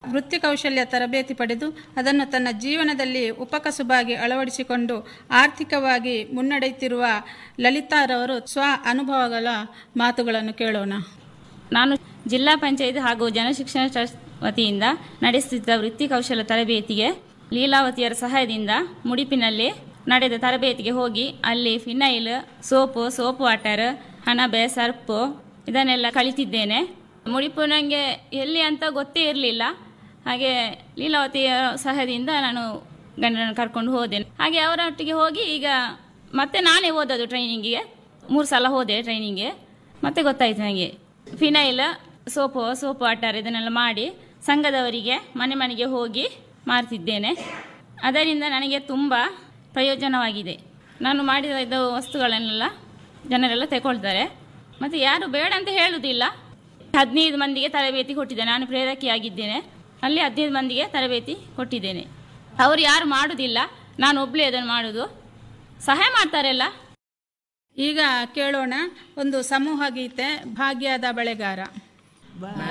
ವೃತ್ತಿ ಕೌಶಲ್ಯ ತರಬೇತಿ ಪಡೆದು ಅದನ್ನು ತನ್ನ ಜೀವನದಲ್ಲಿ ಉಪಕಸುಬಾಗಿ ಅಳವಡಿಸಿಕೊಂಡು ಆರ್ಥಿಕವಾಗಿ ಮುನ್ನಡೆಯುತ್ತಿರುವ ಲಲಿತಾರವರು ಸ್ವ ಅನುಭವಗಳ ಮಾತುಗಳನ್ನು ಕೇಳೋಣ ನಾನು ಜಿಲ್ಲಾ ಪಂಚಾಯತ್ ಹಾಗೂ ಜನಶಿಕ್ಷಣ ಟ್ರಸ್ಟ್ ವತಿಯಿಂದ ನಡೆಸುತ್ತಿದ್ದ ವೃತ್ತಿ ಕೌಶಲ ತರಬೇತಿಗೆ ಲೀಲಾವತಿಯರ ಸಹಾಯದಿಂದ ಮುಡಿಪಿನಲ್ಲಿ ನಡೆದ ತರಬೇತಿಗೆ ಹೋಗಿ ಅಲ್ಲಿ ಫಿನೈಲ್ ಸೋಪು ಸೋಪ್ ವಾಟರ್ ಹಣಬೆ ಸರ್ಪು ಇದನ್ನೆಲ್ಲ ಕಲಿತಿದ್ದೇನೆ ಮುಡಿಪು ನನಗೆ ಎಲ್ಲಿ ಅಂತ ಗೊತ್ತೇ ಇರಲಿಲ್ಲ ಹಾಗೆ ಲೀಲಾವತಿಯ ಸಹಾಯದಿಂದ ನಾನು ಗಂಡನನ್ನು ಕರ್ಕೊಂಡು ಹೋದೆ ಹಾಗೆ ಅವರೊಟ್ಟಿಗೆ ಹೋಗಿ ಈಗ ಮತ್ತೆ ನಾನೇ ಓದೋದು ಟ್ರೈನಿಂಗಿಗೆ ಮೂರು ಸಲ ಹೋದೆ ಟ್ರೈನಿಂಗ್ಗೆ ಮತ್ತೆ ಗೊತ್ತಾಯ್ತು ನನಗೆ ಫಿನೈಲ್ ಸೋಪು ಸೋಪ್ ವಾಟರ್ ಇದನ್ನೆಲ್ಲ ಮಾಡಿ ಸಂಘದವರಿಗೆ ಮನೆ ಮನೆಗೆ ಹೋಗಿ ಮಾರ್ತಿದ್ದೇನೆ ಅದರಿಂದ ನನಗೆ ತುಂಬ ಪ್ರಯೋಜನವಾಗಿದೆ ನಾನು ಮಾಡಿದ ಇದು ವಸ್ತುಗಳನ್ನೆಲ್ಲ ಜನರೆಲ್ಲ ತಗೊಳ್ತಾರೆ ಮತ್ತು ಯಾರು ಬೇಡ ಅಂತ ಹೇಳುವುದಿಲ್ಲ ಹದಿನೈದು ಮಂದಿಗೆ ತರಬೇತಿ ಕೊಟ್ಟಿದ್ದೇನೆ ನಾನು ಪ್ರೇರಕಿಯಾಗಿದ್ದೇನೆ ಅಲ್ಲಿ ಹದಿನೈದು ಮಂದಿಗೆ ತರಬೇತಿ ಕೊಟ್ಟಿದ್ದೇನೆ ಅವರು ಯಾರು ಮಾಡುವುದಿಲ್ಲ ನಾನು ಒಬ್ಬಳೇ ಅದನ್ನು ಮಾಡೋದು ಸಹಾಯ ಮಾಡ್ತಾರೆಲ್ಲ ಈಗ ಕೇಳೋಣ ಒಂದು ಸಮೂಹ ಗೀತೆ ಭಾಗ್ಯದ ಬಳೆಗಾರ